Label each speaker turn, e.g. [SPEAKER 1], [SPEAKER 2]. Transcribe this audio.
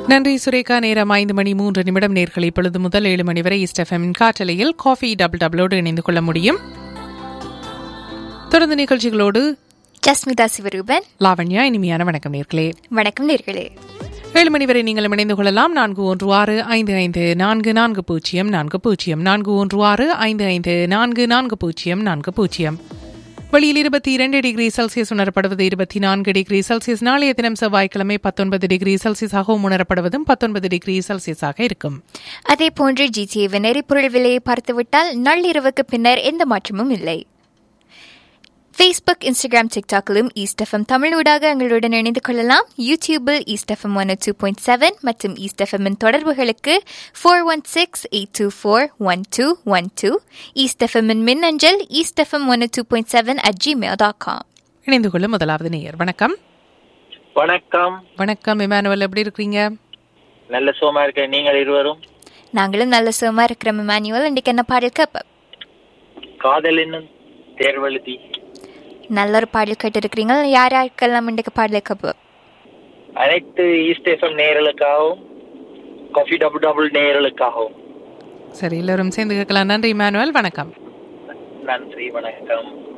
[SPEAKER 1] நன்றி சுரேகா நேரம் ஐந்து மணி மூன்று நிமிடம் நேர்களை இப்பொழுது முதல் ஏழு மணி வரை இஸ்டெஃபமின் காற்றலையில் காஃபி டபுள் டபுளோடு இணைந்து கொள்ள முடியும் தொடர்ந்து நிகழ்ச்சிகளோடு
[SPEAKER 2] ஜஸ்மிதா சிவரூபன்
[SPEAKER 1] லாவண்யா இனிமையான வணக்கம் நேர்களே
[SPEAKER 2] வணக்கம் நேர்களே
[SPEAKER 1] ஏழு மணி வரை நீங்கள் இணைந்து கொள்ளலாம் நான்கு ஒன்று ஆறு ஐந்து ஐந்து நான்கு நான்கு பூஜ்ஜியம் நான்கு பூஜ்ஜியம் நான்கு ஒன்று ஆறு ஐந்து ஐந்து நான்கு நான்கு பூஜ்ஜியம் நான்கு பூஜ்ஜியம் வெளியில் இருபத்தி இரண்டு டிகிரி செல்சியஸ் உணரப்படுவது இருபத்தி நான்கு டிகிரி செல்சியஸ் நாளைய தினம் செவ்வாய்க்கிழமை பத்தொன்பது டிகிரி செல்சியஸாகவும் உணரப்படுவதும் பத்தொன்பது டிகிரி செல்சியஸாக இருக்கும்
[SPEAKER 2] அதே போன்று ஜிடிஏவின் எரிபொருள் விலையை பார்த்துவிட்டால் நள்ளிரவுக்கு பின்னர் எந்த மாற்றமும் இல்லை ஃபேஸ்புக் இன்ஸ்டாகிராம் டிக்டாக்கிலும் ஈஸ்ட் எஃப்எம் தமிழ் ஊடாக எங்களுடன் இணைந்து கொள்ளலாம் யூடியூபில் East FM one two point seven மற்றும் ஈஸ்ட் எஃப்எம்மின் தொடர்புகளுக்கு four one six eight two four one two one two East எஃப்எம்மின் மின்னஞ்சல் East FM one two point seven at Gmail dot com
[SPEAKER 1] இணைந்து கொள்ள முதலாவது நேயர் வணக்கம்
[SPEAKER 3] வணக்கம்
[SPEAKER 1] வணக்கம் இமானுவல் எப்படி இருக்கீங்க
[SPEAKER 3] நல்ல சோமா இருக்க நீங்கள் இருவரும்
[SPEAKER 2] நாங்களும் நல்ல சுகமாக இருக்கிறோம் மேனுவல் இன்றைக்கு என்ன பாடல் கேட்ப
[SPEAKER 3] காதல் என்னும் தேர்வெழுதி
[SPEAKER 2] நல்ல ஒரு பாடல் கேட்டிருக்கிறீங்க யார் யாருக்கெல்லாம் இன்றைக்கு பாடல் கேட்ப
[SPEAKER 3] அனைத்து ஈஸ்ட் எஃப்எம் நேயர்களுக்காகவும் காஃபி டபுள் டபுள் நேயர்களுக்காகவும்
[SPEAKER 1] சரி எல்லோரும் சேர்ந்து கேட்கலாம் நன்றி இமானுவல் வணக்கம்
[SPEAKER 3] நன்றி வணக்கம்